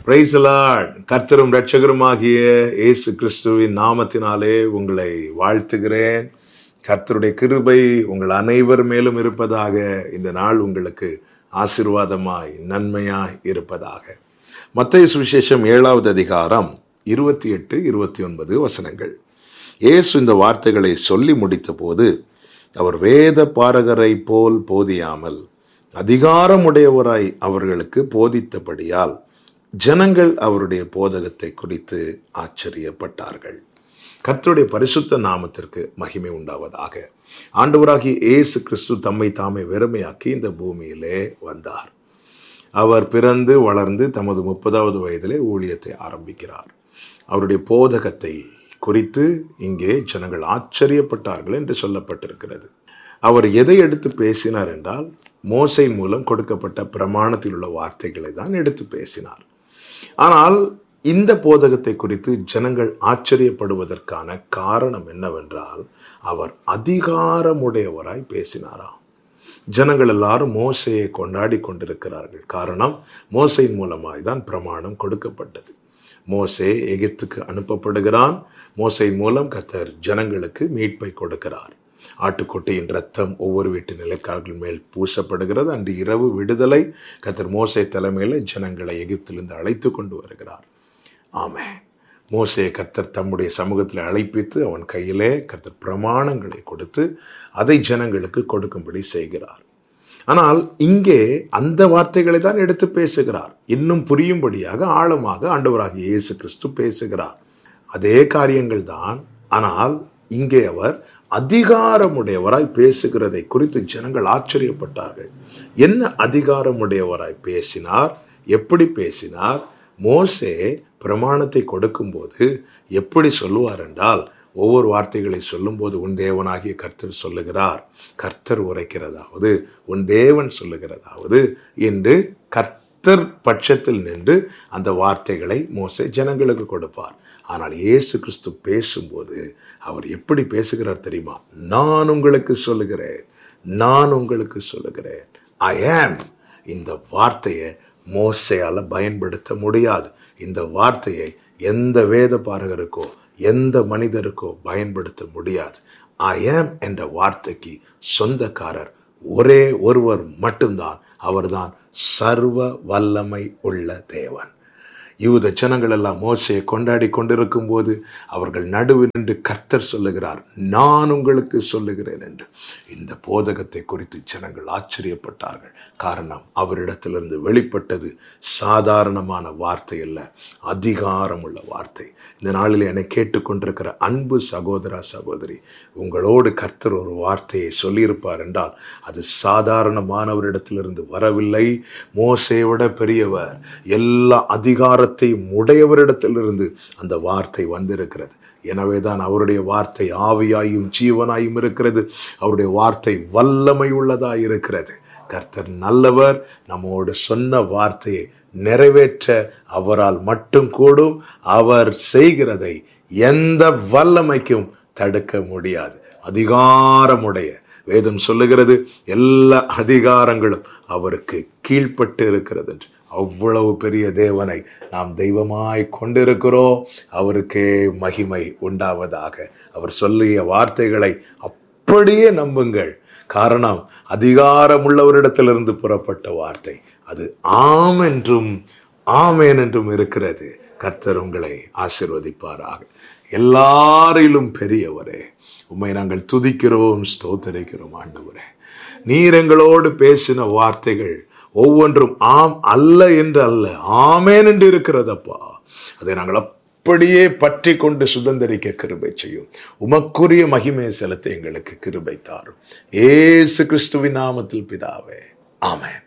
பிரைசலாட் கர்த்தரும் ரட்சகருமாகிய இயேசு கிறிஸ்துவின் நாமத்தினாலே உங்களை வாழ்த்துகிறேன் கர்த்தருடைய கிருபை உங்கள் அனைவர் மேலும் இருப்பதாக இந்த நாள் உங்களுக்கு ஆசிர்வாதமாய் நன்மையாய் இருப்பதாக மத்திய சுவிசேஷம் ஏழாவது அதிகாரம் இருபத்தி எட்டு இருபத்தி ஒன்பது வசனங்கள் இயேசு இந்த வார்த்தைகளை சொல்லி முடித்த போது அவர் வேத பாரகரை போல் போதியாமல் அதிகாரமுடையவராய் அவர்களுக்கு போதித்தபடியால் ஜனங்கள் அவருடைய போதகத்தை குறித்து ஆச்சரியப்பட்டார்கள் கர்த்தருடைய பரிசுத்த நாமத்திற்கு மகிமை உண்டாவதாக ஆண்டவராகிய இயேசு கிறிஸ்து தம்மை தாமே வெறுமையாக்கி இந்த பூமியிலே வந்தார் அவர் பிறந்து வளர்ந்து தமது முப்பதாவது வயதிலே ஊழியத்தை ஆரம்பிக்கிறார் அவருடைய போதகத்தை குறித்து இங்கே ஜனங்கள் ஆச்சரியப்பட்டார்கள் என்று சொல்லப்பட்டிருக்கிறது அவர் எதை எடுத்து பேசினார் என்றால் மோசை மூலம் கொடுக்கப்பட்ட பிரமாணத்தில் உள்ள வார்த்தைகளை தான் எடுத்து பேசினார் ஆனால் இந்த போதகத்தை குறித்து ஜனங்கள் ஆச்சரியப்படுவதற்கான காரணம் என்னவென்றால் அவர் அதிகாரமுடையவராய் பேசினாராம் ஜனங்கள் எல்லாரும் மோசையை கொண்டாடி கொண்டிருக்கிறார்கள் காரணம் மோசையின் மூலமாய் தான் பிரமாணம் கொடுக்கப்பட்டது மோசே எகிப்துக்கு அனுப்பப்படுகிறான் மோசையின் மூலம் கத்தர் ஜனங்களுக்கு மீட்பை கொடுக்கிறார் ஆட்டுக்குட்டியின் ரத்தம் ஒவ்வொரு வீட்டு நிலைக்காரர்கள் மேல் பூசப்படுகிறது அன்று இரவு விடுதலை கத்தர் மோசை தலைமையில் ஜனங்களை எகிப்திலிருந்து அழைத்து கொண்டு வருகிறார் ஆமே மோசையை கர்த்தர் தம்முடைய சமூகத்தில் அழைப்பித்து அவன் கையிலே கர்த்தர் பிரமாணங்களை கொடுத்து அதை ஜனங்களுக்கு கொடுக்கும்படி செய்கிறார் ஆனால் இங்கே அந்த வார்த்தைகளை தான் எடுத்து பேசுகிறார் இன்னும் புரியும்படியாக ஆழமாக ஆண்டவராகிய இயேசு கிறிஸ்து பேசுகிறார் அதே காரியங்கள் தான் ஆனால் இங்கே அவர் அதிகாரமுடையவராய் பேசுகிறதை குறித்து ஜனங்கள் ஆச்சரியப்பட்டார்கள் என்ன அதிகாரமுடையவராய் பேசினார் எப்படி பேசினார் மோசே பிரமாணத்தை கொடுக்கும்போது எப்படி சொல்லுவார் என்றால் ஒவ்வொரு வார்த்தைகளை சொல்லும்போது உன் தேவனாகிய கர்த்தர் சொல்லுகிறார் கர்த்தர் உரைக்கிறதாவது உன் தேவன் சொல்லுகிறதாவது என்று கர்த்தர் பட்சத்தில் நின்று அந்த வார்த்தைகளை மோசே ஜனங்களுக்கு கொடுப்பார் ஆனால் இயேசு கிறிஸ்து பேசும்போது அவர் எப்படி பேசுகிறார் தெரியுமா நான் உங்களுக்கு சொல்லுகிறேன் நான் உங்களுக்கு சொல்லுகிறேன் ஐ ஆம் இந்த வார்த்தையை மோசையால் பயன்படுத்த முடியாது இந்த வார்த்தையை எந்த வேத பாரகருக்கோ எந்த மனிதருக்கோ பயன்படுத்த முடியாது ஐ ஆம் என்ற வார்த்தைக்கு சொந்தக்காரர் ஒரே ஒருவர் மட்டும்தான் அவர்தான் சர்வ வல்லமை உள்ள தேவன் யூத ஜனங்கள் எல்லாம் மோசையை கொண்டாடி கொண்டிருக்கும் போது அவர்கள் நடுவில் நின்று கர்த்தர் சொல்லுகிறார் நான் உங்களுக்கு சொல்லுகிறேன் என்று இந்த போதகத்தை குறித்து ஜனங்கள் ஆச்சரியப்பட்டார்கள் காரணம் அவரிடத்திலிருந்து வெளிப்பட்டது சாதாரணமான வார்த்தை அல்ல அதிகாரம் உள்ள வார்த்தை இந்த நாளில் என்னை கேட்டுக்கொண்டிருக்கிற அன்பு சகோதரா சகோதரி உங்களோடு கர்த்தர் ஒரு வார்த்தையை சொல்லியிருப்பார் என்றால் அது சாதாரணமானவரிடத்திலிருந்து வரவில்லை மோசையை விட பெரியவர் எல்லா அதிகாரத்தையும் உடையவரிடத்திலிருந்து அந்த வார்த்தை வந்திருக்கிறது எனவே தான் அவருடைய வார்த்தை ஆவியாயும் ஜீவனாயும் இருக்கிறது அவருடைய வார்த்தை வல்லமை உள்ளதாய் இருக்கிறது கர்த்தர் நல்லவர் நம்மோடு சொன்ன வார்த்தையை நிறைவேற்ற அவரால் மட்டும் கூடும் அவர் செய்கிறதை எந்த வல்லமைக்கும் தடுக்க முடியாது அதிகாரமுடைய வேதம் சொல்லுகிறது எல்லா அதிகாரங்களும் அவருக்கு கீழ்ப்பட்டு இருக்கிறது என்று அவ்வளவு பெரிய தேவனை நாம் தெய்வமாய் கொண்டிருக்கிறோம் அவருக்கே மகிமை உண்டாவதாக அவர் சொல்லிய வார்த்தைகளை அப்படியே நம்புங்கள் காரணம் அதிகாரமுள்ளவரிடத்திலிருந்து புறப்பட்ட வார்த்தை அது ஆம் என்றும் ஆமேன் என்றும் இருக்கிறது கர்த்தர் உங்களை ஆசிர்வதிப்பாராக எல்லாரிலும் பெரியவரே உண்மை நாங்கள் துதிக்கிறோம் ஸ்தோத்தரிக்கிறோம் ஆண்டவரே நீர் எங்களோடு பேசின வார்த்தைகள் ஒவ்வொன்றும் ஆம் அல்ல என்று அல்ல ஆமேன் என்று இருக்கிறதப்பா அதை நாங்கள் அப்படியே பற்றி கொண்டு சுதந்திரிக்க கிருபை செய்யும் உமக்குரிய மகிமை செலுத்த எங்களுக்கு கிருபை தாரும் ஏசு கிறிஸ்துவின் நாமத்தில் பிதாவே ஆமேன்